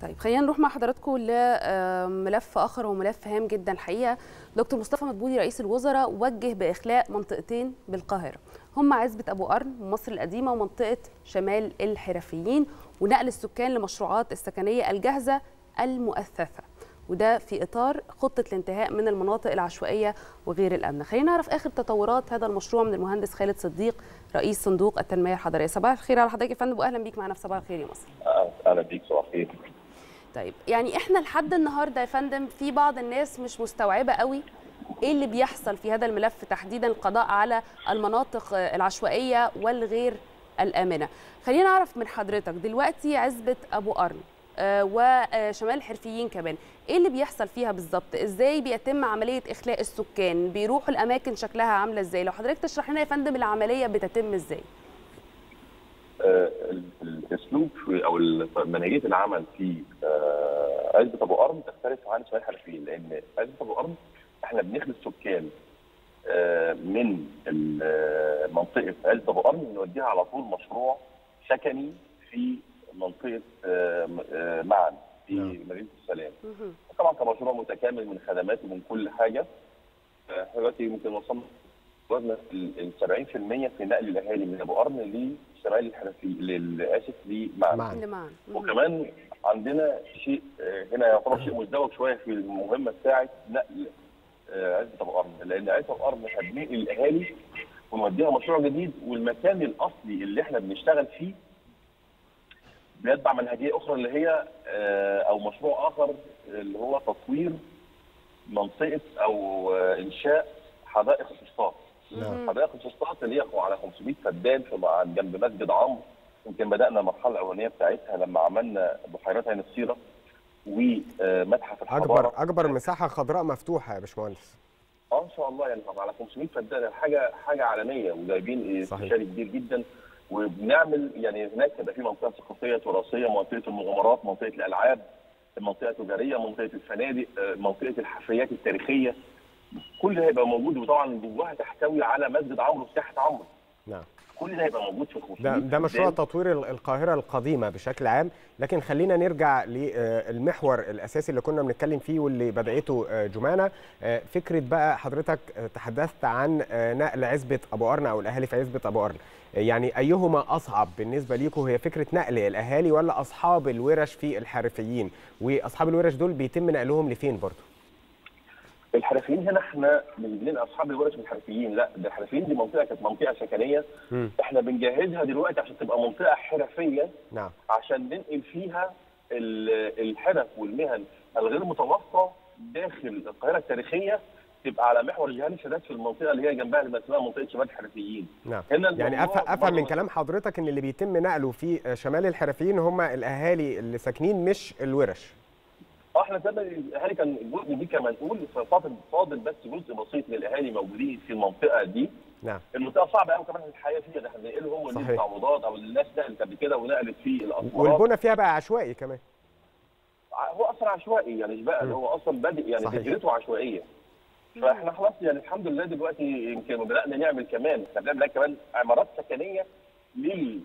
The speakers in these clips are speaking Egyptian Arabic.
طيب خلينا نروح مع حضراتكم لملف اخر وملف هام جدا الحقيقه دكتور مصطفى مدبولي رئيس الوزراء وجه باخلاء منطقتين بالقاهره هما عزبه ابو قرن ومصر القديمه ومنطقه شمال الحرفيين ونقل السكان لمشروعات السكنيه الجاهزه المؤثثه وده في اطار خطه الانتهاء من المناطق العشوائيه وغير الامنه خلينا نعرف اخر تطورات هذا المشروع من المهندس خالد صديق رئيس صندوق التنميه الحضريه صباح الخير على حضرتك يا فندم واهلا بيك معنا في صباح الخير يا مصر اهلا بيك صباح الخير طيب يعني احنا لحد النهارده يا فندم في بعض الناس مش مستوعبه قوي ايه اللي بيحصل في هذا الملف تحديدا القضاء على المناطق العشوائيه والغير الامنه خلينا نعرف من حضرتك دلوقتي عزبه ابو قرن آه وشمال الحرفيين كمان ايه اللي بيحصل فيها بالظبط ازاي بيتم عمليه اخلاء السكان بيروحوا الاماكن شكلها عامله ازاي لو حضرتك تشرح لنا يا فندم العمليه بتتم ازاي آه الاسلوب او منهجيه العمل في آه عزبه ابو قرن تختلف عن شمال الحرفيين لان عزبه ابو قرن احنا بنخلي السكان آه من منطقه عزبه ابو قرن نوديها على طول مشروع سكني في منطقه معن في مدينه السلام طبعا كمشروع متكامل من خدمات ومن كل حاجه دلوقتي ممكن وصلنا وزن ال 70% في نقل الاهالي من ابو قرن لشمال الحنفي اسف لمعن لمعن وكمان عندنا شيء هنا يعتبر شيء مزدوج شويه في المهمه بتاعه نقل عزبه ابو قرن لان عزبه ابو قرن احنا بننقل الاهالي ونوديها مشروع جديد والمكان الاصلي اللي احنا بنشتغل فيه بيتبع منهجيه اخرى اللي هي او مشروع اخر اللي هو تطوير منطقه او انشاء حدائق الفسطاط. حدائق الفسطاط اللي هي على 500 فدان في جنب مسجد عمرو يمكن بدانا المرحله الاولانيه بتاعتها لما عملنا بحيرات عين السيره ومتحف الحضاره اكبر اكبر مساحه خضراء مفتوحه يا باشمهندس. اه ان شاء الله يعني على 500 فدان حاجه حاجه عالميه وجايبين استشاري كبير جدا وبنعمل يعني هناك هيبقى في منطقه ثقافيه تراثيه منطقه المغامرات منطقه الالعاب منطقه تجاريه منطقه الفنادق منطقه الحفريات التاريخيه كل ده هيبقى موجود وطبعا جواها تحتوي على مسجد عمرو وساحه عمرو نعم كل ده هيبقى موجود في الخصوص ده, ده مشروع تطوير القاهره القديمه بشكل عام لكن خلينا نرجع للمحور الاساسي اللي كنا بنتكلم فيه واللي بداته جمانه فكره بقى حضرتك تحدثت عن نقل عزبه ابو قرن او الاهالي في عزبه ابو قرن يعني ايهما اصعب بالنسبه ليكم هي فكره نقل الاهالي ولا اصحاب الورش في الحرفيين واصحاب الورش دول بيتم نقلهم لفين برضه الحرفيين هنا احنا مش بننقل اصحاب الورش من الحرفيين لا ده الحرفيين دي منطقه كانت منطقه سكنيه م. احنا بنجهزها دلوقتي عشان تبقى منطقه حرفيه نعم عشان ننقل فيها الحرف والمهن الغير متوفره داخل القاهره التاريخيه تبقى على محور جهان السادات في المنطقه اللي هي جنبها اللي اسمها منطقه شمال الحرفيين نعم هنا يعني افهم من كلام حضرتك ان اللي بيتم نقله في شمال الحرفيين هم الاهالي اللي ساكنين مش الورش اه احنا زي الاهالي كان الجزء دي كمسؤول فاضل فاضل بس جزء بسيط من الاهالي موجودين في المنطقه دي نعم المنطقه صعبه قوي كمان الحياه فيها ده احنا بننقلهم ونجيب تعويضات او الناس نقلت قبل كده ونقلت في الاسمرات والبنى فيها بقى عشوائي كمان هو اصلا عشوائي يعني بقى هو اصلا بادئ يعني فكرته عشوائيه فاحنا خلاص يعني الحمد لله دلوقتي يمكن بدانا نعمل كمان احنا بنعمل كمان عمارات سكنيه لل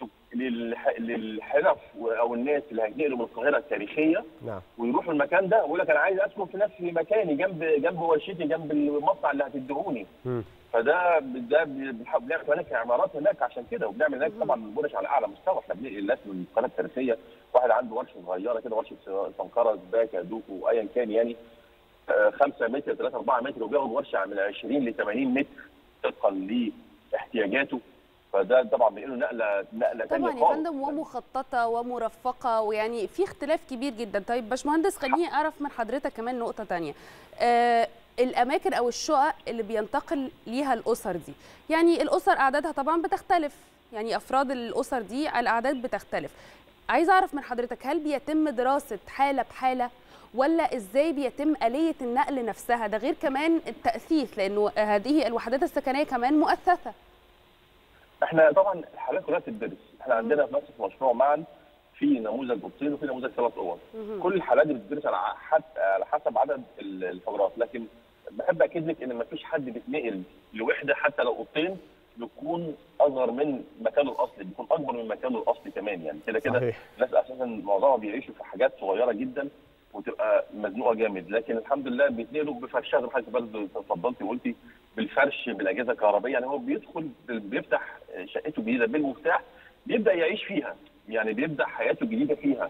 للحرف او الناس اللي هينقلوا من القاهره التاريخيه نعم ويروحوا المكان ده ويقول لك انا عايز اسكن في نفس مكاني جنب جنب ورشتي جنب المصنع اللي هتديهوني فده ده بنعمل هناك عمارات هناك عشان كده وبنعمل هناك طبعا ورش على اعلى مستوى احنا بننقل الناس من القاهره التاريخيه واحد عنده ورشه صغيره كده ورشه سنكره سباكه دوكو ايا كان يعني 5 متر 3 4 متر وبياخد ورشه من 20 ل 80 متر طبقا لاحتياجاته فده طبعا بينقله نقله نقله ثانيه طبعا يا فندم ومخططه ومرفقه ويعني في اختلاف كبير جدا طيب باشمهندس خليني اعرف من حضرتك كمان نقطه ثانيه آه الاماكن او الشقق اللي بينتقل ليها الاسر دي يعني الاسر اعدادها طبعا بتختلف يعني افراد الاسر دي الاعداد بتختلف عايز اعرف من حضرتك هل بيتم دراسه حاله بحاله ولا ازاي بيتم اليه النقل نفسها ده غير كمان التاثيث لانه هذه الوحدات السكنيه كمان مؤثثه احنا طبعا الحالات كلها بتدرس احنا عندنا في نفس المشروع معا في نموذج اوضتين وفي نموذج ثلاث اوض كل الحالات دي بتدرس على على حسب عدد الحجرات لكن بحب اكد لك ان ما فيش حد بيتنقل لوحده حتى لو اوضتين بيكون اصغر من مكانه الاصلي بيكون اكبر من مكانه الاصلي كمان يعني كده كده صحيح. الناس اساسا معظمها بيعيشوا في حاجات صغيره جدا وتبقى مزنوقه جامد لكن الحمد لله بيتنقلوا بفرشها زي ما حضرتك برضه اتفضلتي وقلتي بالفرش بالاجهزه الكهربائيه يعني هو بيدخل بيفتح شقته الجديده بالمفتاح بيبدا يعيش فيها يعني بيبدا حياته الجديده فيها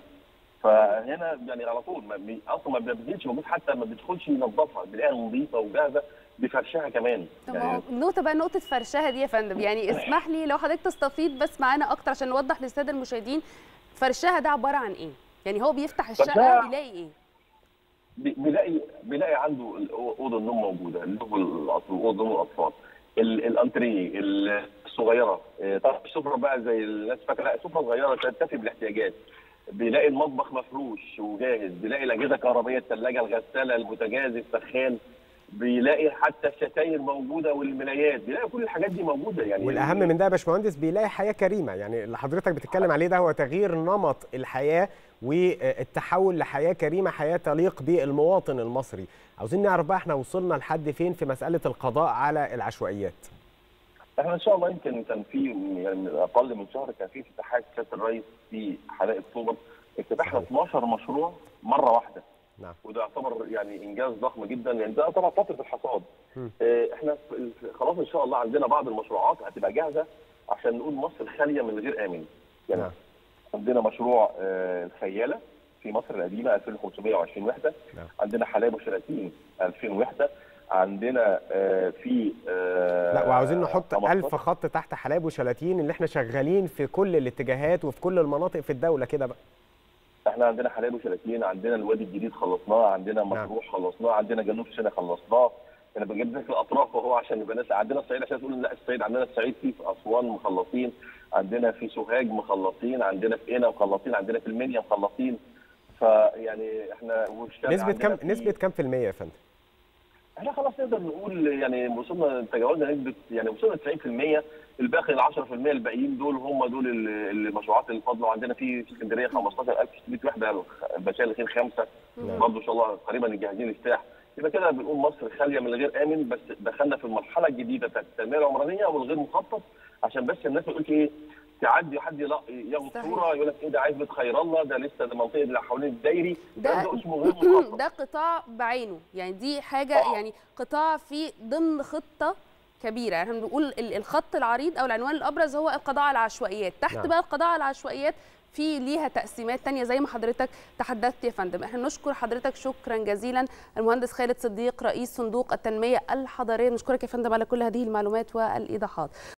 فهنا يعني على طول ما بي... اصلا ما بيبذلش مجهود حتى ما بيدخلش ينظفها بيلاقيها نظيفه وجاهزه بفرشها كمان طب يعني النقطه بقى نقطه فرشها دي يا فندم يعني اسمح لي لو حضرتك تستفيض بس معانا اكتر عشان نوضح للساده المشاهدين فرشها ده عباره عن ايه يعني هو بيفتح الشقه بيلاقي ايه بيلاقي بيلاقي عنده اوضه النوم موجوده اللي هو اوضه نوم الاطفال الانتريه الصغيره طبعا السفره بقى زي الناس فاكره لا سفره صغيره تكتفي بالاحتياجات بيلاقي المطبخ مفروش وجاهز بيلاقي الاجهزه الكهربائيه الثلاجه الغساله البوتاجاز السخان بيلاقي حتى الستاير موجوده والملايات بيلاقي كل الحاجات دي موجوده يعني والاهم من ده يا باشمهندس بيلاقي حياه كريمه يعني اللي حضرتك بتتكلم عليه ده هو تغيير نمط الحياه والتحول لحياه كريمه حياه تليق بالمواطن المصري عاوزين نعرف بقى احنا وصلنا لحد فين في مساله القضاء على العشوائيات احنا ان شاء الله يمكن كان في يعني اقل من شهر كان في افتتاحات سياده الرئيس في حدائق اكتوبر افتتاحنا 12 مشروع مره واحده نعم وده يعتبر يعني انجاز ضخم جدا يعني ده طبعا فتره الحصاد اه احنا خلاص ان شاء الله عندنا بعض المشروعات هتبقى جاهزه عشان نقول مصر خاليه من غير امن يعني نعم. عندنا مشروع اه الخياله في مصر القديمه 2520 وحده نعم. عندنا حلايب وشلاتين 2000 وحده عندنا اه في لا وعاوزين نحط 1000 خط تحت حلايب وشلاتين اللي احنا شغالين في كل الاتجاهات وفي كل المناطق في الدوله كده بقى احنا عندنا حلايب وشلاتين عندنا الوادي الجديد خلصناه عندنا مطروح خلصناه عندنا جنوب سيناء خلصناه انا بجيب لك الاطراف اهو عشان يبقى ناس عندنا الصعيد عشان تقول لا الصعيد عندنا الصعيد في اسوان مخلصين عندنا في سوهاج مخلصين عندنا في قنا مخلصين عندنا في المنيا مخلصين فيعني احنا نسبه كم في نسبه كم في الميه يا فندم؟ احنا خلاص نقدر نقول يعني وصلنا تجاوزنا نسبه يعني وصلنا 90% الباقي ال 10% الباقيين دول هم دول المشروعات اللي فاضله عندنا في اسكندريه 15600 وحده بشاير الخير خمسه برضه ان شاء الله قريبا جاهزين الافتتاح يبقى كده بنقول مصر خاليه من غير امن بس دخلنا في المرحله الجديده بتاعت التنميه العمرانيه والغير مخطط عشان بس الناس ما تقولش ايه تعدي حد ياخد صوره يقول لك ايه ده عايز بيت خير الله ده لسه ده منطقه اللي حوالين الدايري ده, ده اسمه غير مخطط ده قطاع بعينه يعني دي حاجه آه. يعني قطاع في ضمن خطه كبيره احنا بنقول الخط العريض او العنوان الابرز هو القضاء على العشوائيات تحت نعم. بقى القضاء على العشوائيات في ليها تقسيمات تانية زي ما حضرتك تحدثت يا فندم احنا نشكر حضرتك شكرا جزيلا المهندس خالد صديق رئيس صندوق التنمية الحضرية نشكرك يا فندم على كل هذه المعلومات والإيضاحات